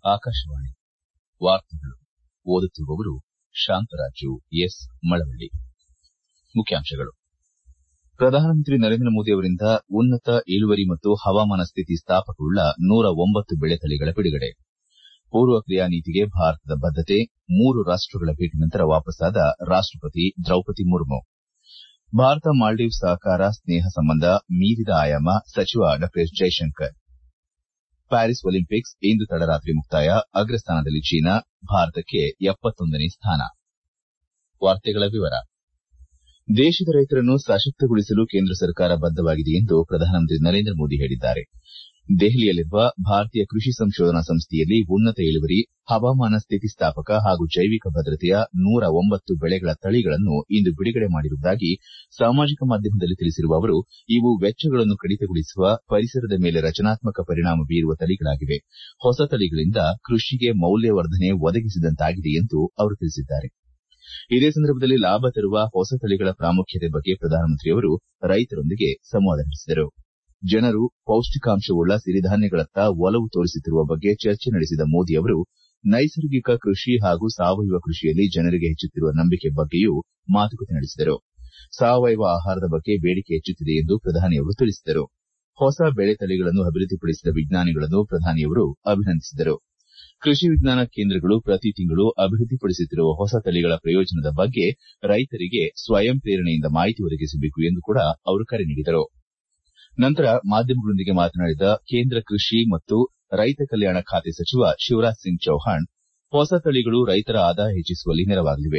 ಆಕಾಶವಾಣಿ ವಾರ್ತೆಗಳು ಓದುತ್ತಿರುವವರು ಶಾಂತರಾಜು ಎಸ್ ಮಳವಳ್ಳಿ ಮುಖ್ಯಾಂಶಗಳು ಪ್ರಧಾನಮಂತ್ರಿ ನರೇಂದ್ರ ಮೋದಿ ಅವರಿಂದ ಉನ್ನತ ಇಳುವರಿ ಮತ್ತು ಹವಾಮಾನ ಸ್ಥಿತಿ ಸ್ಥಾಪಕವುಳ್ಳ ನೂರ ಒಂಬತ್ತು ಬೆಳೆ ತಳಿಗಳ ಬಿಡುಗಡೆ ಪೂರ್ವ ಕ್ರಿಯಾ ನೀತಿಗೆ ಭಾರತದ ಬದ್ದತೆ ಮೂರು ರಾಷ್ಟಗಳ ಭೇಟಿ ನಂತರ ವಾಪಸ್ಸಾದ ರಾಷ್ಟಪತಿ ದ್ರೌಪದಿ ಮುರ್ಮು ಭಾರತ ಮಾಲ್ಡೀವ್ಸ್ ಸಹಕಾರ ಸ್ನೇಹ ಸಂಬಂಧ ಮೀರಿದ ಆಯಾಮ ಸಚಿವ ಡಾ ಎಸ್ ಜೈಶಂಕರ್ ಪ್ಯಾರಿಸ್ ಒಲಿಂಪಿಕ್ಸ್ ಇಂದು ತಡರಾತ್ರಿ ಮುಕ್ತಾಯ ಅಗ್ರಸ್ಥಾನದಲ್ಲಿ ಚೀನಾ ಭಾರತಕ್ಕೆ ಎಪ್ಪತ್ತೊಂದನೇ ಸ್ಥಾನ ದೇಶದ ರೈತರನ್ನು ಸಶಕ್ತಗೊಳಿಸಲು ಕೇಂದ್ರ ಸರ್ಕಾರ ಬದ್ದವಾಗಿದೆ ಎಂದು ಪ್ರಧಾನಮಂತ್ರಿ ನರೇಂದ್ರ ಮೋದಿ ಹೇಳಿದ್ದಾರೆ ದೆಹಲಿಯಲ್ಲಿರುವ ಭಾರತೀಯ ಕೃಷಿ ಸಂಶೋಧನಾ ಸಂಸ್ಥೆಯಲ್ಲಿ ಉನ್ನತ ಇಳುವರಿ ಹವಾಮಾನ ಸ್ಥಿತಿಸ್ಥಾಪಕ ಹಾಗೂ ಜೈವಿಕ ಭದ್ರತೆಯ ನೂರ ಒಂಬತ್ತು ಬೆಳೆಗಳ ತಳಿಗಳನ್ನು ಇಂದು ಬಿಡುಗಡೆ ಮಾಡಿರುವುದಾಗಿ ಸಾಮಾಜಿಕ ಮಾಧ್ಯಮದಲ್ಲಿ ತಿಳಿಸಿರುವ ಅವರು ಇವು ವೆಚ್ಚಗಳನ್ನು ಕಡಿತಗೊಳಿಸುವ ಪರಿಸರದ ಮೇಲೆ ರಚನಾತ್ಮಕ ಪರಿಣಾಮ ಬೀರುವ ತಳಿಗಳಾಗಿವೆ ಹೊಸ ತಳಿಗಳಿಂದ ಕೃಷಿಗೆ ಮೌಲ್ಯವರ್ಧನೆ ಒದಗಿಸಿದಂತಾಗಿದೆ ಎಂದು ಅವರು ತಿಳಿಸಿದ್ದಾರೆ ಇದೇ ಸಂದರ್ಭದಲ್ಲಿ ಲಾಭ ತರುವ ಹೊಸ ತಳಿಗಳ ಪ್ರಾಮುಖ್ಯತೆ ಬಗ್ಗೆ ಪ್ರಧಾನಮಂತ್ರಿಯವರು ರೈತರೊಂದಿಗೆ ಸಂವಾದ ನಡೆಸಿದರು ಜನರು ಪೌಷ್ಟಿಕಾಂಶವುಳ್ಳ ಸಿರಿಧಾನ್ಯಗಳತ್ತ ಒಲವು ತೋರುತ್ತಿರುವ ಬಗ್ಗೆ ಚರ್ಚೆ ನಡೆಸಿದ ಮೋದಿ ಅವರು ನೈಸರ್ಗಿಕ ಕೃಷಿ ಹಾಗೂ ಸಾವಯವ ಕೃಷಿಯಲ್ಲಿ ಜನರಿಗೆ ಹೆಚ್ಚುತ್ತಿರುವ ನಂಬಿಕೆ ಬಗ್ಗೆಯೂ ಮಾತುಕತೆ ನಡೆಸಿದರು ಸಾವಯವ ಆಹಾರದ ಬಗ್ಗೆ ಬೇಡಿಕೆ ಹೆಚ್ಚುತ್ತಿದೆ ಎಂದು ಪ್ರಧಾನಿಯವರು ತಿಳಿಸಿದರು ಹೊಸ ಬೆಳೆ ತಳಿಗಳನ್ನು ಅಭಿವೃದ್ಧಿಪಡಿಸಿದ ವಿಜ್ಞಾನಿಗಳನ್ನು ಪ್ರಧಾನಿಯವರು ಅಭಿನಂದಿಸಿದರು ಕೃಷಿ ವಿಜ್ಞಾನ ಕೇಂದ್ರಗಳು ಪ್ರತಿ ತಿಂಗಳು ಅಭಿವೃದ್ಧಿಪಡಿಸುತ್ತಿರುವ ಹೊಸ ತಳಿಗಳ ಪ್ರಯೋಜನದ ಬಗ್ಗೆ ರೈತರಿಗೆ ಸ್ವಯಂ ಪ್ರೇರಣೆಯಿಂದ ಮಾಹಿತಿ ಒದಗಿಸಬೇಕು ಎಂದು ಕೂಡ ಅವರು ಕರೆ ನೀಡಿದರು ನಂತರ ಮಾಧ್ಯಮಗಳೊಂದಿಗೆ ಮಾತನಾಡಿದ ಕೇಂದ್ರ ಕೃಷಿ ಮತ್ತು ರೈತ ಕಲ್ಯಾಣ ಖಾತೆ ಸಚಿವ ಶಿವರಾಜ್ ಸಿಂಗ್ ಚೌಹಾಣ್ ಹೊಸ ತಳಿಗಳು ರೈತರ ಆದಾಯ ಹೆಚ್ಚಿಸುವಲ್ಲಿ ನೆರವಾಗಲಿವೆ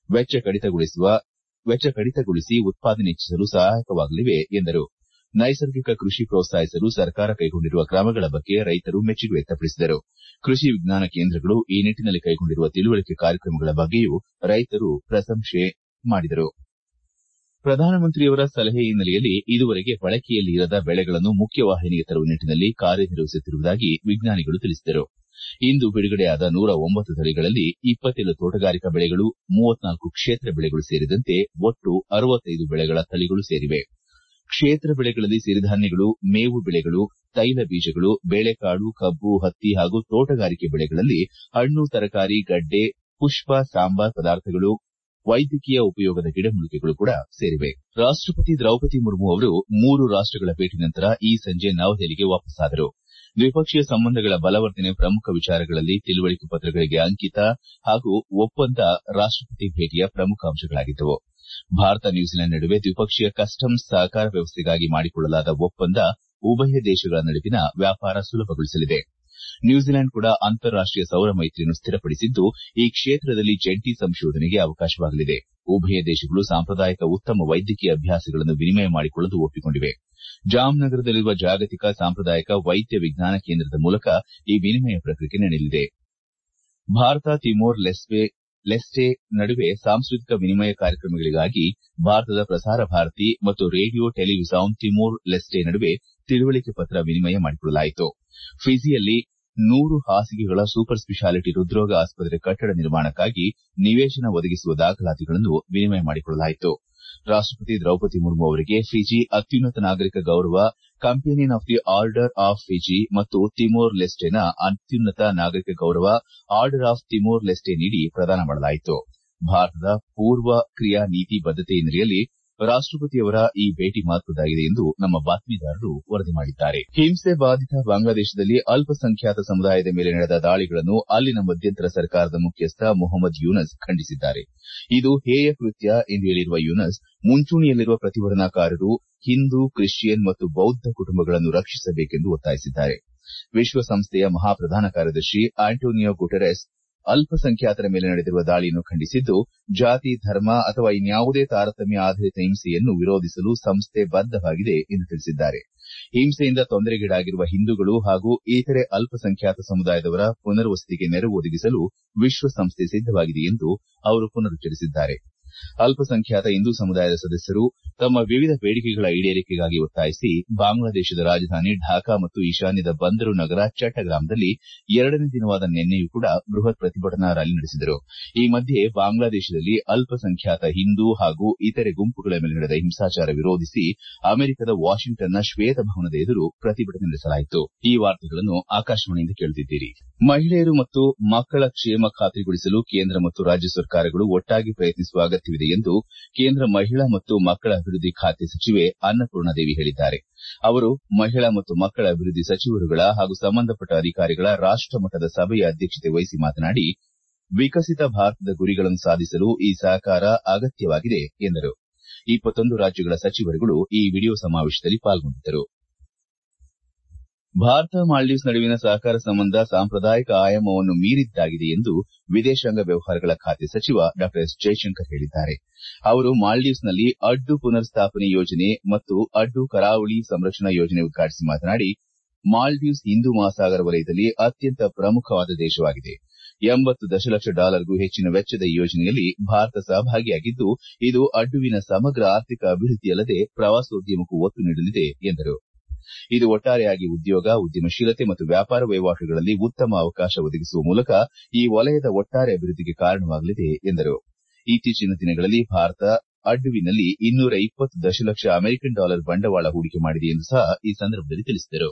ವೆಚ್ಚ ಕಡಿತಗೊಳಿಸಿ ಉತ್ಪಾದನೆ ಹೆಚ್ಚಿಸಲು ಸಹಾಯಕವಾಗಲಿವೆ ಎಂದರು ನೈಸರ್ಗಿಕ ಕೃಷಿ ಪ್ರೋತ್ಸಾಹಿಸಲು ಸರ್ಕಾರ ಕೈಗೊಂಡಿರುವ ಕ್ರಮಗಳ ಬಗ್ಗೆ ರೈತರು ಮೆಚ್ಚುಗೆ ವ್ಯಕ್ತಪಡಿಸಿದರು ಕೃಷಿ ವಿಜ್ಞಾನ ಕೇಂದ್ರಗಳು ಈ ನಿಟ್ಟನಲ್ಲಿ ಕೈಗೊಂಡಿರುವ ತಿಳುವಳಿಕೆ ಕಾರ್ಯಕ್ರಮಗಳ ಬಗ್ಗೆಯೂ ರೈತರು ಪ್ರಶಂಸೆ ಮಾಡಿದರು ಪ್ರಧಾನಮಂತ್ರಿಯವರ ಸಲಹೆ ಹಿನ್ನೆಲೆಯಲ್ಲಿ ಇದುವರೆಗೆ ಬಳಕೆಯಲ್ಲಿ ಇರದ ಬೆಳೆಗಳನ್ನು ಮುಖ್ಯವಾಹಿನಿಗೆ ತರುವ ನಿಟ್ಟನಲ್ಲಿ ಕಾರ್ಯನಿರ್ವಹಿಸುತ್ತಿರುವುದಾಗಿ ವಿಜ್ಞಾನಿಗಳು ತಿಳಿಸಿದರು ಇಂದು ಬಿಡುಗಡೆಯಾದ ನೂರ ಒಂಬತ್ತು ತಳಿಗಳಲ್ಲಿ ಇಪ್ಪತ್ತೇಳು ತೋಟಗಾರಿಕಾ ಬೆಳೆಗಳು ಮೂವತ್ನಾಲ್ಕು ಕ್ಷೇತ್ರ ಬೆಳೆಗಳು ಸೇರಿದಂತೆ ಒಟ್ಟು ಅರವತ್ತೈದು ಬೆಳೆಗಳ ತಳಿಗಳು ಸೇರಿವೆ ಕ್ಷೇತ್ರ ಬೆಳೆಗಳಲ್ಲಿ ಸಿರಿಧಾನ್ಯಗಳು ಮೇವು ಬೆಳೆಗಳು ತೈಲ ಬೀಜಗಳು ಬೇಳೆಕಾಳು ಕಬ್ಬು ಹತ್ತಿ ಹಾಗೂ ತೋಟಗಾರಿಕೆ ಬೆಳೆಗಳಲ್ಲಿ ಹಣ್ಣು ತರಕಾರಿ ಗಡ್ಡೆ ಪುಷ್ಪ ಸಾಂಬಾರ್ ಪದಾರ್ಥಗಳು ವೈದ್ಯಕೀಯ ಉಪಯೋಗದ ಗಿಡಮೂಲಿಕೆಗಳು ಕೂಡ ಸೇರಿವೆ ರಾಷ್ಟಪತಿ ದ್ರೌಪದಿ ಮುರ್ಮು ಅವರು ಮೂರು ರಾಷ್ಟಗಳ ಭೇಟಿ ನಂತರ ಈ ಸಂಜೆ ನವದೆಹಲಿಗೆ ವಾಪಸ್ಸಾದರು ದ್ವಿಪಕ್ಷೀಯ ಸಂಬಂಧಗಳ ಬಲವರ್ಧನೆ ಪ್ರಮುಖ ವಿಚಾರಗಳಲ್ಲಿ ತಿಳುವಳಿಕೆ ಪತ್ರಗಳಿಗೆ ಅಂಕಿತ ಹಾಗೂ ಒಪ್ಪಂದ ರಾಷ್ಟಪತಿ ಭೇಟಿಯ ಪ್ರಮುಖ ಅಂಶಗಳಾಗಿದ್ದವು ಭಾರತ ನ್ಯೂಜಿಲೆಂಡ್ ನಡುವೆ ದ್ವಿಪಕ್ಷೀಯ ಕಸ್ಟಮ್ಸ್ ಸಹಕಾರ ವ್ಯವಸ್ಥೆಗಾಗಿ ಮಾಡಿಕೊಳ್ಳಲಾದ ಒಪ್ಪಂದ ಉಭಯ ದೇಶಗಳ ನಡುವಿನ ವ್ಯಾಪಾರ ಸುಲಭಗೊಳಿಸಲಿದೆ ನ್ಯೂಜಿಲೆಂಡ್ ಕೂಡ ಅಂತಾರಾಷ್ಟೀಯ ಸೌರ ಮೈತ್ರಿಯನ್ನು ಸ್ಥಿರಪಡಿಸಿದ್ದು ಈ ಕ್ಷೇತ್ರದಲ್ಲಿ ಜಂಟಿ ಸಂಶೋಧನೆಗೆ ಅವಕಾಶವಾಗಲಿದೆ ಉಭಯ ದೇಶಗಳು ಸಾಂಪ್ರದಾಯಿಕ ಉತ್ತಮ ವೈದ್ಯಕೀಯ ಅಭ್ಯಾಸಗಳನ್ನು ವಿನಿಮಯ ಮಾಡಿಕೊಳ್ಳಲು ಒಪ್ಪಿಕೊಂಡಿವೆ ಜಾಮ್ನಗರದಲ್ಲಿರುವ ಜಾಗತಿಕ ಸಾಂಪ್ರದಾಯಿಕ ವೈದ್ಯ ವಿಜ್ಞಾನ ಕೇಂದ್ರದ ಮೂಲಕ ಈ ವಿನಿಮಯ ಪ್ರಕ್ರಿಯೆ ನಡೆಯಲಿದೆ ಭಾರತ ತಿಮೋರ್ ಲೆಸ್ಟೆ ನಡುವೆ ಸಾಂಸ್ಕೃತಿಕ ವಿನಿಮಯ ಕಾರ್ಯಕ್ರಮಗಳಿಗಾಗಿ ಭಾರತದ ಪ್ರಸಾರ ಭಾರತಿ ಮತ್ತು ರೇಡಿಯೋ ಟೆಲಿವಿಸಾನ್ ತಿಮೋರ್ ಲೆಸ್ಟೆ ನಡುವೆ ತಿಳುವಳಿಕೆ ಪತ್ರ ವಿನಿಮಯ ಮಾಡಿಕೊಳ್ಳಲಾಯಿತು ಫಿಜಿಯಲ್ಲಿ ನೂರು ಹಾಸಿಗೆಗಳ ಸೂಪರ್ ಸ್ಪೆಷಾಲಿಟಿ ಹೃದ್ರೋಗ ಆಸ್ಪತ್ರೆ ಕಟ್ಟಡ ನಿರ್ಮಾಣಕ್ಕಾಗಿ ನಿವೇಶನ ಒದಗಿಸುವ ದಾಖಲಾತಿಗಳನ್ನು ವಿನಿಮಯ ಮಾಡಿಕೊಳ್ಳಲಾಯಿತು ರಾಷ್ಟಪತಿ ದ್ರೌಪದಿ ಮುರ್ಮು ಅವರಿಗೆ ಫಿಜಿ ಅತ್ಯುನ್ನತ ನಾಗರಿಕ ಗೌರವ companion of the order of Fiji ಮತ್ತು ತಿಮೋರ್ ಲೆಸ್ಟೆನ ಅತ್ಯುನ್ನತ ನಾಗರಿಕ ಗೌರವ ಆರ್ಡರ್ ಆಫ್ ತಿಮೋರ್ ಲೆಸ್ಟೆ ನೀಡಿ ಪ್ರದಾನ ಮಾಡಲಾಯಿತು ಭಾರತದ ಪೂರ್ವ ಕ್ರಿಯಾ ನೀತಿ ಬದ್ದತೆ ಹಿನ್ನೆಲೆಯಲ್ಲಿ ರಾಷ್ಟಪತಿಯವರ ಈ ಭೇಟಿ ಮಹತ್ವದ್ದಾಗಿದೆ ಎಂದು ನಮ್ಮ ಬಾತ್ಮೀದಾರರು ವರದಿ ಮಾಡಿದ್ದಾರೆ ಹಿಂಸೆ ಬಾಧಿತ ಬಾಂಗ್ಲಾದೇಶದಲ್ಲಿ ಅಲ್ಪಸಂಖ್ಯಾತ ಸಮುದಾಯದ ಮೇಲೆ ನಡೆದ ದಾಳಿಗಳನ್ನು ಅಲ್ಲಿನ ಮಧ್ಯಂತರ ಸರ್ಕಾರದ ಮುಖ್ಯಸ್ಥ ಮೊಹಮ್ಮದ್ ಯೂನಸ್ ಖಂಡಿಸಿದ್ದಾರೆ ಇದು ಹೇಯ ಕೃತ್ಯ ಎಂದು ಹೇಳಿರುವ ಯೂನಸ್ ಮುಂಚೂಣಿಯಲ್ಲಿರುವ ಪ್ರತಿಭಟನಾಕಾರರು ಹಿಂದೂ ಕ್ರಿಶ್ಚಿಯನ್ ಮತ್ತು ಬೌದ್ಧ ಕುಟುಂಬಗಳನ್ನು ರಕ್ಷಿಸಬೇಕೆಂದು ಒತ್ತಾಯಿಸಿದ್ದಾರೆ ವಿಶ್ವಸಂಸ್ಥೆಯ ಮಹಾ ಪ್ರಧಾನ ಕಾರ್ಯದರ್ಶಿ ಆಂಟೋನಿಯೋ ಗುಟೆರಸ್ ಅಲ್ಪಸಂಖ್ಯಾತರ ಮೇಲೆ ನಡೆದಿರುವ ದಾಳಿಯನ್ನು ಖಂಡಿಸಿದ್ದು ಜಾತಿ ಧರ್ಮ ಅಥವಾ ಇನ್ಯಾವುದೇ ತಾರತಮ್ಯ ಆಧರಿತ ಹಿಂಸೆಯನ್ನು ವಿರೋಧಿಸಲು ಸಂಸ್ಥೆ ಬದ್ದವಾಗಿದೆ ಎಂದು ತಿಳಿಸಿದ್ದಾರೆ ಹಿಂಸೆಯಿಂದ ತೊಂದರೆಗೀಡಾಗಿರುವ ಹಿಂದೂಗಳು ಹಾಗೂ ಇತರೆ ಅಲ್ಪಸಂಖ್ಯಾತ ಸಮುದಾಯದವರ ಪುನರ್ವಸತಿಗೆ ನೆರವು ಒದಗಿಸಲು ವಿಶ್ವಸಂಸ್ಥೆ ಸಿದ್ದವಾಗಿದೆ ಎಂದು ಅವರು ಪುನರುಚ್ಚರಿಸಿದ್ದಾರೆ ಅಲ್ಪಸಂಖ್ಯಾತ ಹಿಂದೂ ಸಮುದಾಯದ ಸದಸ್ಯರು ತಮ್ಮ ವಿವಿಧ ಬೇಡಿಕೆಗಳ ಈಡೇರಿಕೆಗಾಗಿ ಒತ್ತಾಯಿಸಿ ಬಾಂಗ್ಲಾದೇಶದ ರಾಜಧಾನಿ ಢಾಕಾ ಮತ್ತು ಈಶಾನ್ಯದ ಬಂದರು ನಗರ ಚಟ್ಟಗ್ರಾಮದಲ್ಲಿ ಎರಡನೇ ದಿನವಾದ ನಿನ್ನೆಯೂ ಕೂಡ ಬೃಹತ್ ಪ್ರತಿಭಟನಾ ರ್ಯಾಲಿ ನಡೆಸಿದರು ಈ ಮಧ್ಯೆ ಬಾಂಗ್ಲಾದೇಶದಲ್ಲಿ ಅಲ್ಪಸಂಖ್ಯಾತ ಹಿಂದೂ ಹಾಗೂ ಇತರೆ ಗುಂಪುಗಳ ಮೇಲೆ ನಡೆದ ಹಿಂಸಾಚಾರ ವಿರೋಧಿಸಿ ಅಮೆರಿಕದ ವಾಷಿಂಗ್ಟನ್ನ ಶ್ವೇತಭವನದ ಎದುರು ಪ್ರತಿಭಟನೆ ನಡೆಸಲಾಯಿತು ಮಹಿಳೆಯರು ಮತ್ತು ಮಕ್ಕಳ ಕ್ಷೇಮ ಖಾತ್ರಿಗೊಳಿಸಲು ಕೇಂದ್ರ ಮತ್ತು ರಾಜ್ಯ ಸರ್ಕಾರಗಳು ಒಟ್ಟಾಗಿ ಪ್ರಯತ್ನಿಸುವ ಅಗತ್ಯವಿದೆ ಎಂದು ಕೇಂದ್ರ ಮಹಿಳಾ ಮತ್ತು ಮಕ್ಕಳ ಅಭಿವೃದ್ಧಿ ಖಾತೆ ಸಚಿವೆ ಅನ್ನಪೂರ್ಣದೇವಿ ಹೇಳಿದ್ದಾರೆ ಅವರು ಮಹಿಳಾ ಮತ್ತು ಮಕ್ಕಳ ಅಭಿವೃದ್ಧಿ ಸಚಿವರುಗಳ ಹಾಗೂ ಸಂಬಂಧಪಟ್ಟ ಅಧಿಕಾರಿಗಳ ರಾಷ್ಟಮಟ್ಟದ ಸಭೆಯ ಅಧ್ಯಕ್ಷತೆ ವಹಿಸಿ ಮಾತನಾಡಿ ವಿಕಸಿತ ಭಾರತದ ಗುರಿಗಳನ್ನು ಸಾಧಿಸಲು ಈ ಸಹಕಾರ ಅಗತ್ಯವಾಗಿದೆ ಎಂದರು ರಾಜ್ಯಗಳ ಸಚಿವರುಗಳು ಈ ವಿಡಿಯೋ ಸಮಾವೇಶದಲ್ಲಿ ಪಾಲ್ಗೊಂಡಿದ್ದರು ಭಾರತ ಮಾಲ್ಡೀವ್ಸ್ ನಡುವಿನ ಸಹಕಾರ ಸಂಬಂಧ ಸಾಂಪ್ರದಾಯಿಕ ಆಯಾಮವನ್ನು ಮೀರಿದ್ದಾಗಿದೆ ಎಂದು ವಿದೇಶಾಂಗ ವ್ಯವಹಾರಗಳ ಖಾತೆ ಸಚಿವ ಡಾ ಎಸ್ ಜೈಶಂಕರ್ ಹೇಳಿದ್ದಾರೆ ಅವರು ಮಾಲ್ಡೀವ್ಸ್ನಲ್ಲಿ ಅಡ್ಡು ಪುನರ್ ಸ್ಥಾಪನೆ ಯೋಜನೆ ಮತ್ತು ಅಡ್ಡು ಕರಾವಳಿ ಸಂರಕ್ಷಣಾ ಯೋಜನೆ ಉದ್ಘಾಟಿಸಿ ಮಾತನಾಡಿ ಮಾಲ್ಡೀವ್ಸ್ ಹಿಂದೂ ಮಹಾಸಾಗರ ವಲಯದಲ್ಲಿ ಅತ್ಯಂತ ಪ್ರಮುಖವಾದ ದೇಶವಾಗಿದೆ ಎಂಬತ್ತು ದಶಲಕ್ಷ ಡಾಲರ್ಗೂ ಹೆಚ್ಚಿನ ವೆಚ್ಚದ ಈ ಯೋಜನೆಯಲ್ಲಿ ಭಾರತ ಸಹಭಾಗಿಯಾಗಿದ್ದು ಇದು ಅಡ್ಡುವಿನ ಸಮಗ್ರ ಆರ್ಥಿಕ ಅಭಿವೃದ್ಧಿಯಲ್ಲದೆ ಪ್ರವಾಸೋದ್ಯಮಕ್ಕೂ ಒತ್ತು ನೀಡಲಿದೆ ಎಂದರು ಇದು ಒಟ್ಟಾರೆಯಾಗಿ ಉದ್ಯೋಗ ಉದ್ಯಮಶೀಲತೆ ಮತ್ತು ವ್ಯಾಪಾರ ವಹಿವಾಟುಗಳಲ್ಲಿ ಉತ್ತಮ ಅವಕಾಶ ಒದಗಿಸುವ ಮೂಲಕ ಈ ವಲಯದ ಒಟ್ಟಾರೆ ಅಭಿವೃದ್ಧಿಗೆ ಕಾರಣವಾಗಲಿದೆ ಎಂದರು ಇತ್ತೀಚಿನ ದಿನಗಳಲ್ಲಿ ಭಾರತ ಅಡ್ಡುವಿನಲ್ಲಿ ಇನ್ನೂರ ಇಪ್ಪತ್ತು ದಶಲಕ್ಷ ಅಮೆರಿಕನ್ ಡಾಲರ್ ಬಂಡವಾಳ ಹೂಡಿಕೆ ಮಾಡಿದೆ ಎಂದು ಸಹ ಈ ಸಂದರ್ಭದಲ್ಲಿ ತಿಳಿಸಿದರು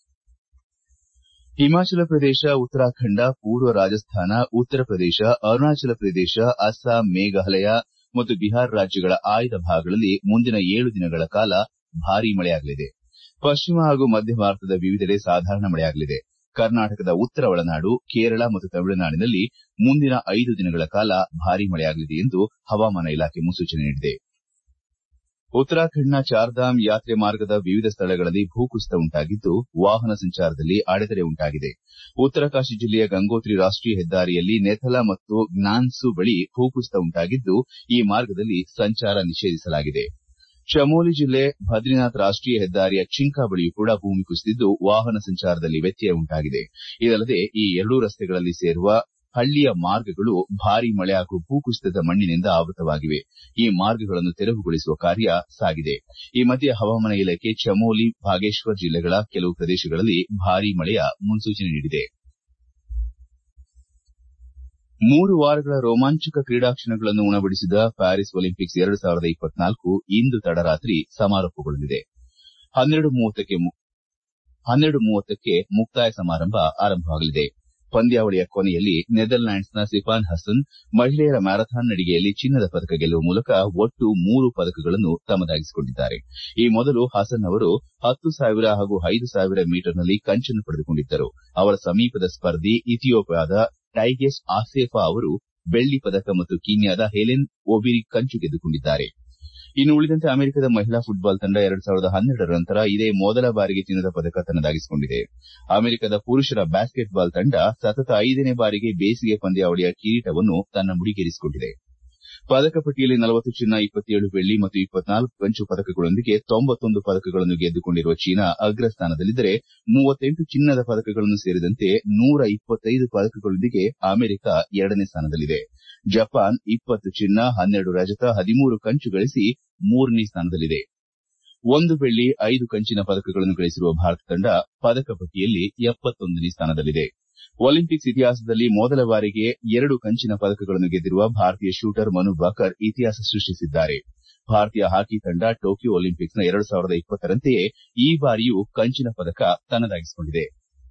ಹಿಮಾಚಲ ಪ್ರದೇಶ ಉತ್ತರಾಖಂಡ ಪೂರ್ವ ರಾಜಸ್ಥಾನ ಉತ್ತರ ಪ್ರದೇಶ ಅರುಣಾಚಲ ಪ್ರದೇಶ ಅಸ್ಸಾಂ ಮೇಘಾಲಯ ಮತ್ತು ಬಿಹಾರ ರಾಜ್ಯಗಳ ಆಯ್ದ ಭಾಗಗಳಲ್ಲಿ ಮುಂದಿನ ಏಳು ದಿನಗಳ ಕಾಲ ಭಾರೀ ಮಳೆಯಾಗಲಿದೆ ಪಶ್ಚಿಮ ಹಾಗೂ ಮಧ್ಯ ಭಾರತದ ವಿವಿಧೆಡೆ ಸಾಧಾರಣ ಮಳೆಯಾಗಲಿದೆ ಕರ್ನಾಟಕದ ಉತ್ತರ ಒಳನಾಡು ಕೇರಳ ಮತ್ತು ತಮಿಳುನಾಡಿನಲ್ಲಿ ಮುಂದಿನ ಐದು ದಿನಗಳ ಕಾಲ ಭಾರೀ ಮಳೆಯಾಗಲಿದೆ ಎಂದು ಹವಾಮಾನ ಇಲಾಖೆ ಮುನ್ಸೂಚನೆ ನೀಡಿದೆ ಉತ್ತರಾಖಂಡ್ನ ಚಾರ್ಧಾಮ್ ಯಾತ್ರೆ ಮಾರ್ಗದ ವಿವಿಧ ಸ್ಥಳಗಳಲ್ಲಿ ಭೂಕುಸಿತ ಉಂಟಾಗಿದ್ದು ವಾಹನ ಸಂಚಾರದಲ್ಲಿ ಅಡೆತಡೆ ಉಂಟಾಗಿದೆ ಉತ್ತರಕಾಶಿ ಜಿಲ್ಲೆಯ ಗಂಗೋತ್ರಿ ರಾಷ್ಟೀಯ ಹೆದ್ದಾರಿಯಲ್ಲಿ ನೆಥಲ ಮತ್ತು ಜ್ಞಾನ್ಸು ಬಳಿ ಭೂಕುಸಿತ ಉಂಟಾಗಿದ್ದು ಈ ಮಾರ್ಗದಲ್ಲಿ ಸಂಚಾರ ನಿಷೇಧಿಸಲಾಗಿದೆ ಚಮೋಲಿ ಜಿಲ್ಲೆ ಬದ್ರಿನಾಥ್ ರಾಷ್ಟೀಯ ಹೆದ್ದಾರಿಯ ಚಿಂಕಾ ಬಳಿಯೂ ಕೂಡ ಭೂಮಿ ಕುಸಿದಿದ್ದು ವಾಹನ ಸಂಚಾರದಲ್ಲಿ ವ್ಯತ್ಯಯ ಉಂಟಾಗಿದೆ ಇದಲ್ಲದೆ ಈ ಎರಡೂ ರಸ್ತೆಗಳಲ್ಲಿ ಸೇರುವ ಹಳ್ಳಿಯ ಮಾರ್ಗಗಳು ಭಾರೀ ಮಳೆ ಹಾಗೂ ಭೂಕುಸಿತದ ಮಣ್ಣಿನಿಂದ ಆವೃತವಾಗಿವೆ ಈ ಮಾರ್ಗಗಳನ್ನು ತೆರವುಗೊಳಿಸುವ ಕಾರ್ಯ ಸಾಗಿದೆ ಈ ಮಧ್ಯೆ ಹವಾಮಾನ ಇಲಾಖೆ ಚಮೋಲಿ ಬಾಗೇಶ್ವರ್ ಜಿಲ್ಲೆಗಳ ಕೆಲವು ಪ್ರದೇಶಗಳಲ್ಲಿ ಭಾರೀ ಮಳೆಯ ಮುನ್ಸೂಚನೆ ನೀಡಿದೆ ಮೂರು ವಾರಗಳ ರೋಮಾಂಚಕ ಕ್ರೀಡಾ ಕ್ಷಣಗಳನ್ನು ಉಣಬಡಿಸಿದ ಪ್ಯಾರಿಸ್ ಒಲಿಂಪಿಕ್ಸ್ ಎರಡು ಸಾವಿರದ ಇಪ್ಪತ್ನಾಲ್ಕು ಇಂದು ತಡರಾತ್ರಿ ಸಮಾರೋಪಗೊಳ್ಳಲಿದೆ ಹನ್ನೆರಡು ಮೂವತ್ತಕ್ಕೆ ಮುಕ್ತಾಯ ಸಮಾರಂಭ ಆರಂಭವಾಗಲಿದೆ ಪಂದ್ಯಾವಳಿಯ ಕೊನೆಯಲ್ಲಿ ನೆದರ್ಲ್ಯಾಂಡ್ಸ್ನ ಸಿಫಾನ್ ಹಸನ್ ಮಹಿಳೆಯರ ಮ್ಯಾರಥಾನ್ ನಡಿಗೆಯಲ್ಲಿ ಚಿನ್ನದ ಪದಕ ಗೆಲ್ಲುವ ಮೂಲಕ ಒಟ್ಟು ಮೂರು ಪದಕಗಳನ್ನು ತಮ್ಮದಾಗಿಸಿಕೊಂಡಿದ್ದಾರೆ ಈ ಮೊದಲು ಹಸನ್ ಅವರು ಹತ್ತು ಸಾವಿರ ಹಾಗೂ ಐದು ಸಾವಿರ ಮೀಟರ್ನಲ್ಲಿ ಕಂಚನ್ನು ಪಡೆದುಕೊಂಡಿದ್ದರು ಅವರ ಸಮೀಪದ ಸ್ಪರ್ಧಿ ಇಥಿಯೋಪಿಯಾದ ಟೈಗೆಸ್ ಆಸೇಫಾ ಅವರು ಬೆಳ್ಳಿ ಪದಕ ಮತ್ತು ಕೀನ್ಯಾದ ಹೆಲೆನ್ ಒಬಿರಿ ಕಂಚು ಗೆದ್ದುಕೊಂಡಿದ್ದಾರೆ ಇನ್ನು ಉಳಿದಂತೆ ಅಮೆರಿಕದ ಮಹಿಳಾ ಫುಟ್ಬಾಲ್ ತಂಡ ಎರಡು ಸಾವಿರದ ಹನ್ನೆರಡರ ನಂತರ ಇದೇ ಮೊದಲ ಬಾರಿಗೆ ಚಿನ್ನದ ಪದಕ ತನ್ನದಾಗಿಸಿಕೊಂಡಿದೆ ಅಮೆರಿಕದ ಪುರುಷರ ಬ್ಯಾಸ್ಕೆಟ್ ಬಾಲ್ ತಂಡ ಸತತ ಐದನೇ ಬಾರಿಗೆ ಬೇಸಿಗೆ ಪಂದ್ಯಾವಳಿಯ ಕಿರೀಟವನ್ನು ತನ್ನ ಮುಡಿಗೇರಿಸಿಕೊಂಡಿದೆ ಪದಕ ಪಟ್ಟಿಯಲ್ಲಿ ನಲವತ್ತು ಚಿನ್ನ ಇಪ್ಪತ್ತೇಳು ಬೆಳ್ಳಿ ಮತ್ತು ಇಪ್ಪತ್ನಾಲ್ಕು ಕಂಚು ಪದಕಗಳೊಂದಿಗೆ ತೊಂಬತ್ತೊಂದು ಪದಕಗಳನ್ನು ಗೆದ್ದುಕೊಂಡಿರುವ ಚೀನಾ ಅಗ್ರಸ್ಥಾನದಲ್ಲಿದ್ದರೆ ಮೂವತ್ತೆಂಟು ಚಿನ್ನದ ಪದಕಗಳನ್ನು ಸೇರಿದಂತೆ ನೂರ ಇಪ್ಪತ್ತೈದು ಪದಕಗಳೊಂದಿಗೆ ಅಮೆರಿಕ ಎರಡನೇ ಸ್ಥಾನದಲ್ಲಿದೆ ಜಪಾನ್ ಇಪ್ಪತ್ತು ಚಿನ್ನ ಹನ್ನೆರಡು ರಜತ ಹದಿಮೂರು ಕಂಚು ಗಳಿಸಿ ಮೂರನೇ ಸ್ಥಾನದಲ್ಲಿದೆ ಒಂದು ಬೆಳ್ಳಿ ಐದು ಕಂಚಿನ ಪದಕಗಳನ್ನು ಗಳಿಸಿರುವ ಭಾರತ ತಂಡ ಪದಕ ಪಟ್ಟಿಯಲ್ಲಿ ಎಪ್ಪತ್ತೊಂದನೇ ಸ್ಥಾನದಲ್ಲಿದೆ ಒಲಿಂಪಿಕ್ಸ್ ಇತಿಹಾಸದಲ್ಲಿ ಮೊದಲ ಬಾರಿಗೆ ಎರಡು ಕಂಚಿನ ಪದಕಗಳನ್ನು ಗೆದ್ದಿರುವ ಭಾರತೀಯ ಶೂಟರ್ ಮನು ಬಾಕರ್ ಇತಿಹಾಸ ಸೃಷ್ಟಿಸಿದ್ದಾರೆ ಭಾರತೀಯ ಹಾಕಿ ತಂಡ ಟೋಕಿಯೋ ಒಲಿಂಪಿಕ್ಸ್ನ ಎರಡು ಸಾವಿರದ ಇಪ್ಪತ್ತರಂತೆಯೇ ಈ ಬಾರಿಯೂ ಕಂಚಿನ ಪದಕ ತನ್ನದಾಗಿಸಿಕೊಂಡಿದೆ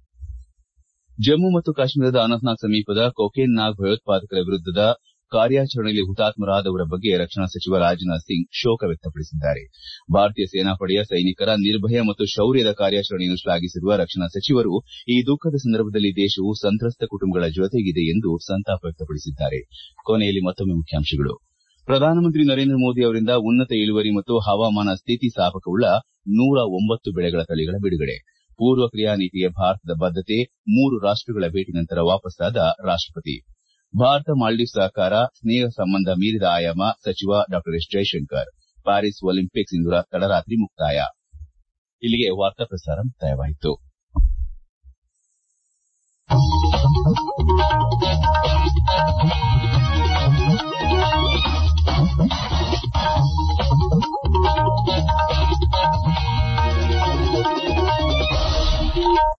ಜಮ್ಮು ಮತ್ತು ಕಾಶ್ಮೀರದ ಅನಂತನಾಗ್ ಸಮೀಪದ ಕೊಕೇನ್ನಾಗ್ ಭಯೋತ್ಪಾದಕರ ವಿರುದ್ದದ ಕಾರ್ಯಾಚರಣೆಯಲ್ಲಿ ಹುತಾತ್ಮರಾದವರ ಬಗ್ಗೆ ರಕ್ಷಣಾ ಸಚಿವ ರಾಜನಾಥ್ ಸಿಂಗ್ ಶೋಕ ವ್ಯಕ್ತಪಡಿಸಿದ್ದಾರೆ ಭಾರತೀಯ ಸೇನಾಪಡೆಯ ಸೈನಿಕರ ನಿರ್ಭಯ ಮತ್ತು ಶೌರ್ಯದ ಕಾರ್ಯಾಚರಣೆಯನ್ನು ಶ್ಲಾಘಿಸಿರುವ ರಕ್ಷಣಾ ಸಚಿವರು ಈ ದುಃಖದ ಸಂದರ್ಭದಲ್ಲಿ ದೇಶವು ಸಂತ್ರಸ್ತ ಕುಟುಂಬಗಳ ಜೊತೆಗಿದೆ ಎಂದು ಸಂತಾಪ ವ್ಯಕ್ತಪಡಿಸಿದ್ದಾರೆ ಕೊನೆಯಲ್ಲಿ ಮತ್ತೊಮ್ಮೆ ಮುಖ್ಯಾಂಶಗಳು ಪ್ರಧಾನಮಂತ್ರಿ ನರೇಂದ್ರ ಮೋದಿ ಅವರಿಂದ ಉನ್ನತ ಇಳುವರಿ ಮತ್ತು ಹವಾಮಾನ ಸ್ಥಿತಿಸ್ಥಾಪಕವುಳ್ಳ ನೂರ ಒಂಬತ್ತು ಬೆಳೆಗಳ ತಳಿಗಳ ಬಿಡುಗಡೆ ಪೂರ್ವ ಕ್ರಿಯಾ ನೀತಿಗೆ ಭಾರತದ ಬದ್ದತೆ ಮೂರು ರಾಷ್ಟಗಳ ಭೇಟಿ ನಂತರ ವಾಪಸ್ಸಾದ ರಾಷ್ಟಪತಿ ಭಾರತ ಮಾಲ್ಡೀವ್ಸ್ ಸಹಕಾರ ಸ್ನೇಹ ಸಂಬಂಧ ಮೀರಿದ ಆಯಾಮ ಸಚಿವ ಡಾ ಎಸ್ ಜೈಶಂಕರ್ ಪ್ಯಾರಿಸ್ ಒಲಿಂಪಿಕ್ಸ್ ಇಂದು ತಡರಾತ್ರಿ ಮುಕ್ತಾಯ ಇಲ್ಲಿಗೆ ವಾರ್ತಾ ಪ್ರಸಾರ ಮುಕ್ತಾಯವಾಯಿತು